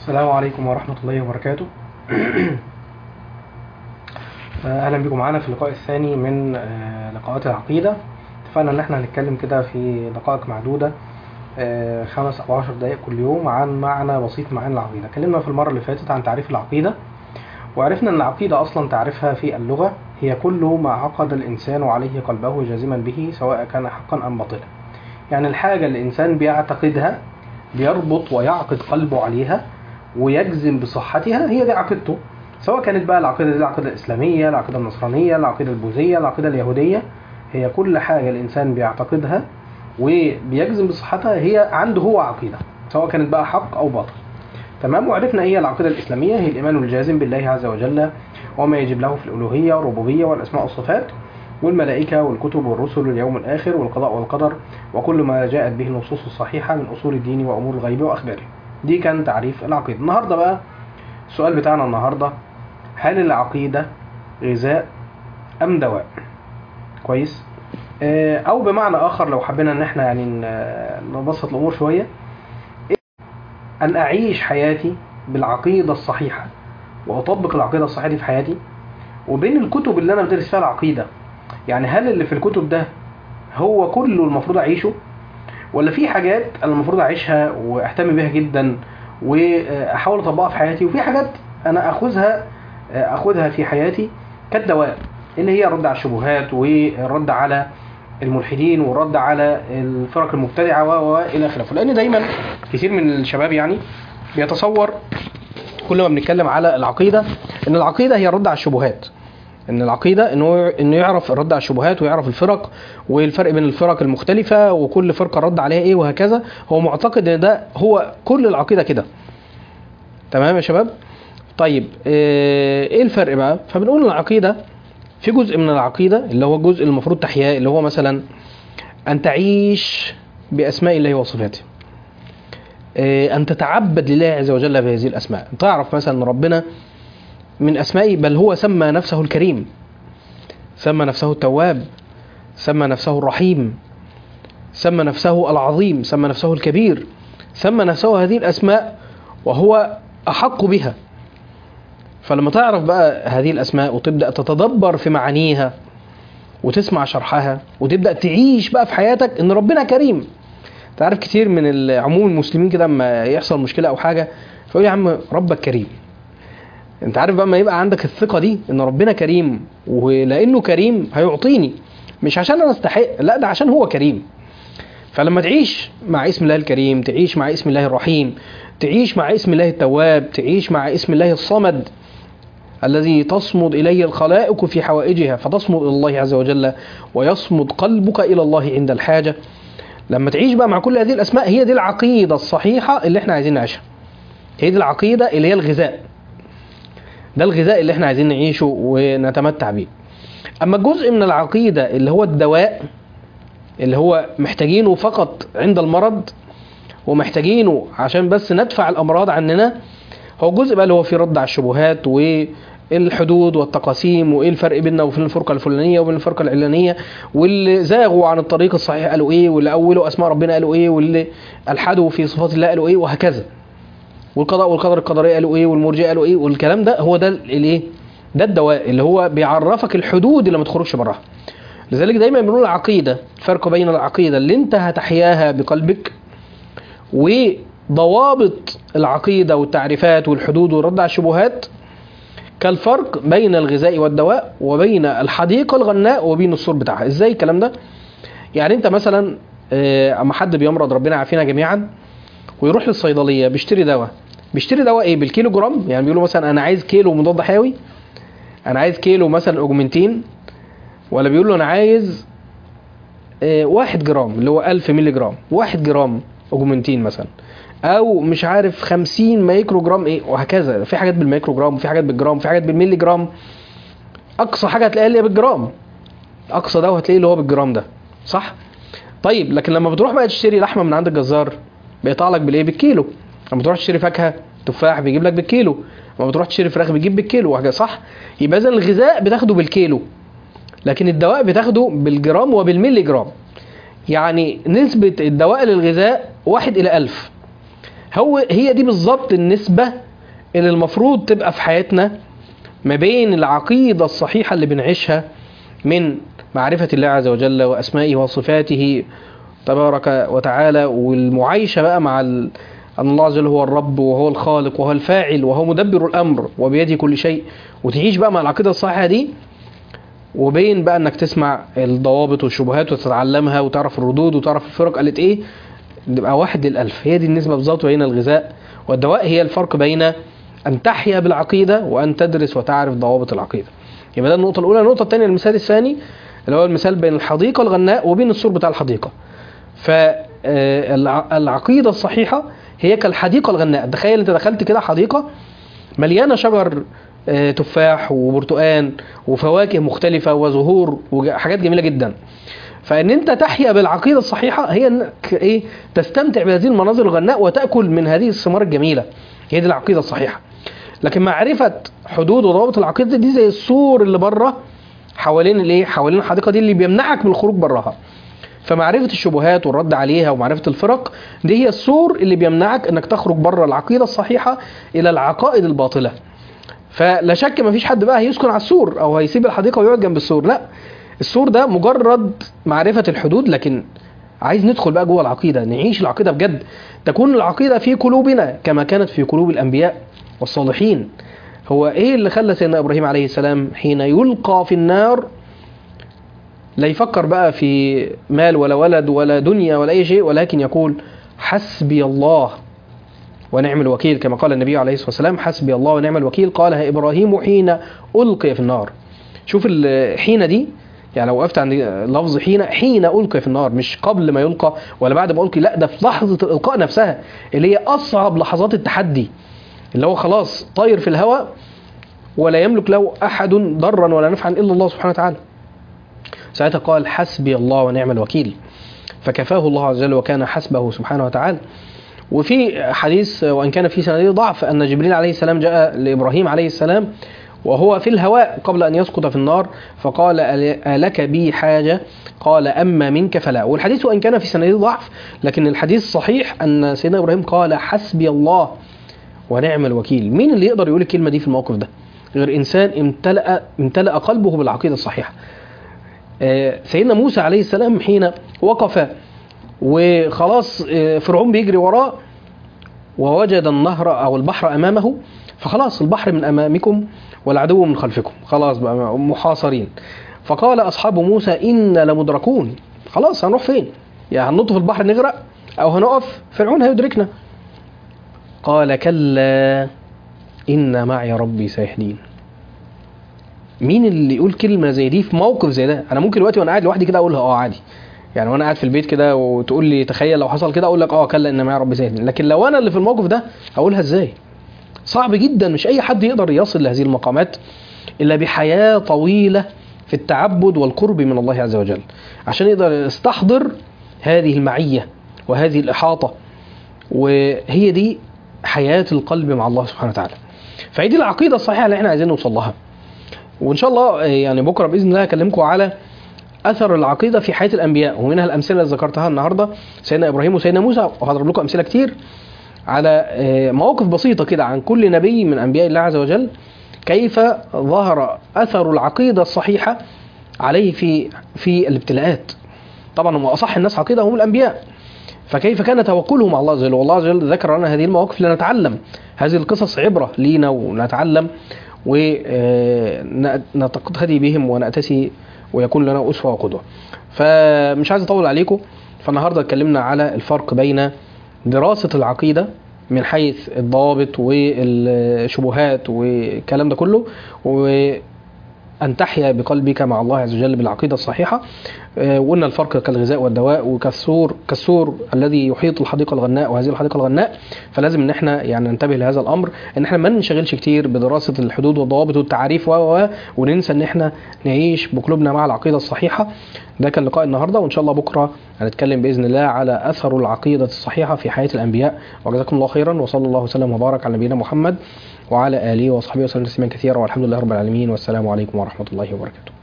السلام عليكم ورحمة الله وبركاته أهلا بكم معانا في اللقاء الثاني من آه، لقاءات العقيدة اتفقنا إن احنا هنتكلم كده في دقائق معدودة آه، خمس أو عشر دقائق كل يوم عن معنى بسيط من معاني العقيدة اتكلمنا في المرة اللي فاتت عن تعريف العقيدة وعرفنا أن العقيدة أصلا تعرفها في اللغة هي كل ما عقد الإنسان عليه قلبه جازما به سواء كان حقا أم باطلا يعني الحاجة اللي الإنسان بيعتقدها بيربط ويعقد قلبه عليها ويجزم بصحتها هي دي عقيدته سواء كانت بقى العقيدة دي العقيدة الإسلامية العقيدة النصرانية العقيدة البوذية العقيدة اليهودية هي كل حاجة الإنسان بيعتقدها وبيجزم بصحتها هي عنده هو عقيدة سواء كانت بقى حق أو باطل تمام وعرفنا ايه العقيدة الإسلامية هي الإيمان الجازم بالله عز وجل وما يجب له في الألوهية والربوبية والأسماء والصفات والملائكة والكتب والرسل واليوم الآخر والقضاء والقدر وكل ما جاءت به النصوص الصحيحة من أصول الدين وأمور الغيب وأخباره دي كان تعريف العقيدة النهاردة بقى السؤال بتاعنا النهاردة هل العقيدة غذاء أم دواء كويس آه، أو بمعنى آخر لو حبينا إن احنا يعني ن- نبسط الأمور شوية أن أعيش حياتي بالعقيدة الصحيحة وأطبق العقيدة الصحيحة دي في حياتي وبين الكتب اللي أنا بدرس فيها العقيدة يعني هل اللي في الكتب ده هو كله المفروض أعيشه ولا في حاجات أنا المفروض أعيشها وأهتم بيها جدا وأحاول أطبقها في حياتي وفي حاجات أنا أخذها أخذها في حياتي كالدواء اللي هي الرد على الشبهات والرد على الملحدين والرد على الفرق المبتدعة و- والى اخره لان دايما كثير من الشباب يعني بيتصور كل ما بنتكلم على العقيدة ان العقيدة هي الرد على الشبهات ان العقيدة انه انه يعرف الرد على الشبهات ويعرف الفرق والفرق بين الفرق المختلفة وكل فرقة رد عليها ايه وهكذا هو معتقد ان ده هو كل العقيدة كده تمام يا شباب طيب آه، ايه الفرق بقى فبنقول ان العقيدة في جزء من العقيدة اللي هو الجزء المفروض تحياه اللي هو مثلا أن تعيش بأسماء الله وصفاته آه، أن تتعبد لله عز وجل بهذه الأسماء تعرف مثلا أن ربنا من أسمائه بل هو سمى نفسه الكريم سمى نفسه التواب سمى نفسه الرحيم سمى نفسه العظيم سمى نفسه الكبير سمى نفسه هذه الأسماء وهو أحق بها فلما تعرف بقى هذه الأسماء وتبدأ تتدبر في معانيها وتسمع شرحها وتبدأ تعيش بقى في حياتك إن ربنا كريم تعرف كتير من عموم المسلمين كده لما يحصل مشكلة أو حاجة فيقول يا عم ربك كريم انت عارف بقى ما يبقى عندك الثقة دي ان ربنا كريم ولانه كريم هيعطيني مش عشان انا استحق لا ده عشان هو كريم فلما تعيش مع اسم الله الكريم تعيش مع اسم الله الرحيم تعيش مع اسم الله التواب تعيش مع اسم الله الصمد الذي تصمد إليه الخلائق في حوائجها فتصمد إلى الله عز وجل ويصمد قلبك إلى الله عند الحاجة لما تعيش بقى مع كل هذه الأسماء هي دي العقيدة الصحيحة اللي احنا عايزين نعيشها هي دي العقيدة اللي هي الغذاء ده الغذاء اللي احنا عايزين نعيشه ونتمتع بيه أما الجزء من العقيدة اللي هو الدواء اللي هو محتاجينه فقط عند المرض ومحتاجينه عشان بس ندفع الأمراض عننا هو الجزء بقى اللي هو فيه رد على الشبهات والحدود والتقاسيم وايه الفرق بيننا وبين الفرقه الفلانيه وبين الفرقه العلانيه واللي زاغوا عن الطريق الصحيح قالوا ايه واللي اولوا اسماء ربنا قالوا ايه واللي الحدوا في صفات الله قالوا ايه وهكذا والقضاء والقدر القدريه قالوا ايه والمرجئه قالوا ايه والكلام ده هو ده الايه ده الدواء اللي هو بيعرفك الحدود اللي ما تخرجش براها لذلك دايما بنقول العقيده الفرق بين العقيده اللي انت هتحياها بقلبك وضوابط العقيدة والتعريفات والحدود والرد على الشبهات كالفرق بين الغذاء والدواء وبين الحديقة الغناء وبين السور بتاعها ازاي الكلام ده يعني انت مثلا آه، اما حد بيمرض ربنا يعافينا جميعا ويروح للصيدلية بيشتري دواء بيشتري دواء ايه بالكيلو جرام يعني بيقولوا مثلا انا عايز كيلو مضاد حيوي انا عايز كيلو مثلا اوجمنتين ولا بيقول له انا عايز آه، واحد جرام اللي هو ألف مللي جرام واحد جرام اوجمنتين مثلا او مش عارف 50 مايكرو جرام ايه وهكذا في حاجات بالمايكرو جرام وفي حاجات بالجرام وفي حاجات بالملي جرام اقصى حاجه هتلاقيها اللي هي بالجرام اقصى ده هتلاقيه اللي هو بالجرام ده صح طيب لكن لما بتروح بقى تشتري لحمه من عند الجزار بيقطع لك بالايه بالكيلو لما تروح تشتري فاكهه تفاح بيجيب لك بالكيلو لما بتروح تشتري فراخ بيجيب بالكيلو وهكذا صح يبقى اذا الغذاء بتاخده بالكيلو لكن الدواء بتاخده بالجرام وبالملي جرام يعني نسبة الدواء للغذاء واحد إلى ألف هو هي دي بالظبط النسبة اللي المفروض تبقى في حياتنا ما بين العقيدة الصحيحة اللي بنعيشها من معرفة الله عز وجل وأسمائه وصفاته تبارك وتعالى والمعايشة بقى مع ال... أن الله عز وجل هو الرب وهو الخالق وهو الفاعل وهو مدبر الأمر وبيده كل شيء وتعيش بقى مع العقيدة الصحيحة دي وبين بقى انك تسمع الضوابط والشبهات وتتعلمها وتعرف الردود وتعرف الفرق قالت ايه تبقى واحد للألف هي دي النسبة بالظبط بين الغذاء والدواء هي الفرق بين أن تحيا بالعقيدة وأن تدرس وتعرف ضوابط العقيدة يبقى ده النقطة الأولى النقطة الثانية المثال الثاني اللي هو المثال بين الحديقة الغناء وبين السور بتاع الحديقة فالعقيدة الصحيحة هي كالحديقة الغناء تخيل انت دخلت كده حديقة مليانة شجر آه، تفاح وبرتقان وفواكه مختلفة وزهور وحاجات جميلة جدا فان انت تحيا بالعقيده الصحيحه هي انك ايه تستمتع بهذه المناظر الغناء وتاكل من هذه الثمار الجميله هي دي العقيده الصحيحه لكن معرفه حدود وضوابط العقيده دي زي السور اللي بره حوالين الايه حوالين الحديقه دي اللي بيمنعك من الخروج براها فمعرفه الشبهات والرد عليها ومعرفه الفرق دي هي السور اللي بيمنعك انك تخرج بره العقيده الصحيحه الى العقائد الباطله فلا شك ما فيش حد بقى هيسكن على السور او هيسيب الحديقه ويقعد جنب السور لا السور ده مجرد معرفة الحدود لكن عايز ندخل بقى جوه العقيدة نعيش العقيدة بجد تكون العقيدة في قلوبنا كما كانت في قلوب الأنبياء والصالحين هو ايه اللي خلى سيدنا ابراهيم عليه السلام حين يلقى في النار لا يفكر بقى في مال ولا ولد ولا دنيا ولا اي شيء ولكن يقول حسبي الله ونعم الوكيل كما قال النبي عليه الصلاه والسلام حسبي الله ونعم الوكيل قالها ابراهيم حين القي في النار شوف الحين دي يعني لو وقفت عند لفظ حين حين القي في النار مش قبل ما يلقى ولا بعد ما القي لا ده في لحظه الالقاء نفسها اللي هي اصعب لحظات التحدي اللي هو خلاص طاير في الهواء ولا يملك له احد ضرا ولا نفعا الا الله سبحانه وتعالى ساعتها قال حسبي الله ونعم الوكيل فكفاه الله عز وجل وكان حسبه سبحانه وتعالى وفي حديث وان كان في سنده ضعف ان جبريل عليه السلام جاء لابراهيم عليه السلام وهو في الهواء قبل ان يسقط في النار فقال الك بي حاجه قال اما منك فلا والحديث وان كان في سنده ضعف لكن الحديث صحيح ان سيدنا ابراهيم قال حسبي الله ونعم الوكيل مين اللي يقدر يقول الكلمه دي في الموقف ده غير انسان امتلأ امتلأ قلبه بالعقيده الصحيحه آه، سيدنا موسى عليه السلام حين وقف وخلاص آه، فرعون بيجري وراه ووجد النهر او البحر امامه فخلاص البحر من امامكم والعدو من خلفكم خلاص بقى محاصرين فقال اصحاب موسى انا لمدركون خلاص هنروح فين يعني هننط في البحر نغرق او هنقف فرعون هيدركنا قال كلا ان معي ربي سيهدين مين اللي يقول كلمه زي دي في موقف زي ده انا ممكن دلوقتي وانا قاعد لوحدي كده اقولها اه عادي يعني وانا قاعد في البيت كده وتقول لي تخيل لو حصل كده اقول لك اه كلا ان معي ربي سيهدين لكن لو انا اللي في الموقف ده هقولها ازاي صعب جدا مش اي حد يقدر يصل لهذه المقامات الا بحياه طويله في التعبد والقرب من الله عز وجل عشان يقدر يستحضر هذه المعيه وهذه الاحاطه وهي دي حياه القلب مع الله سبحانه وتعالى فهي دي العقيده الصحيحه اللي احنا عايزين نوصل لها وان شاء الله يعني بكره باذن الله هكلمكم على اثر العقيده في حياه الانبياء ومنها الامثله اللي ذكرتها النهارده سيدنا ابراهيم وسيدنا موسى وهضرب لكم امثله كتير على مواقف بسيطه كده عن كل نبي من انبياء الله عز وجل كيف ظهر اثر العقيده الصحيحه عليه في في الابتلاءات طبعا هم اصح الناس عقيده هم الانبياء فكيف كان توكلهم على الله عز وجل والله عز وجل ذكر لنا هذه المواقف لنتعلم هذه القصص عبره لينا ونتعلم ونقتدي بهم ونأتسي ويكون لنا أسوة وقدوة فمش عايز أطول عليكم فالنهاردة اتكلمنا على الفرق بين دراسة العقيدة من حيث الضوابط والشبهات والكلام ده كله وأن تحيا بقلبك مع الله عز وجل بالعقيدة الصحيحة وقلنا الفرق كالغذاء والدواء وكالسور كالسور الذي يحيط الحديقة الغناء وهذه الحديقة الغناء فلازم ان احنا يعني ننتبه لهذا الامر ان احنا ما ننشغلش كتير بدراسة الحدود والضوابط والتعاريف و وننسى ان احنا نعيش بقلوبنا مع العقيدة الصحيحة ده كان لقاء النهارده وان شاء الله بكره هنتكلم باذن الله على اثر العقيده الصحيحه في حياه الانبياء وجزاكم الله خيرا وصلى الله وسلم وبارك على نبينا محمد وعلى اله وصحبه وسلم تسليما كثيرا والحمد لله رب العالمين والسلام عليكم ورحمه الله وبركاته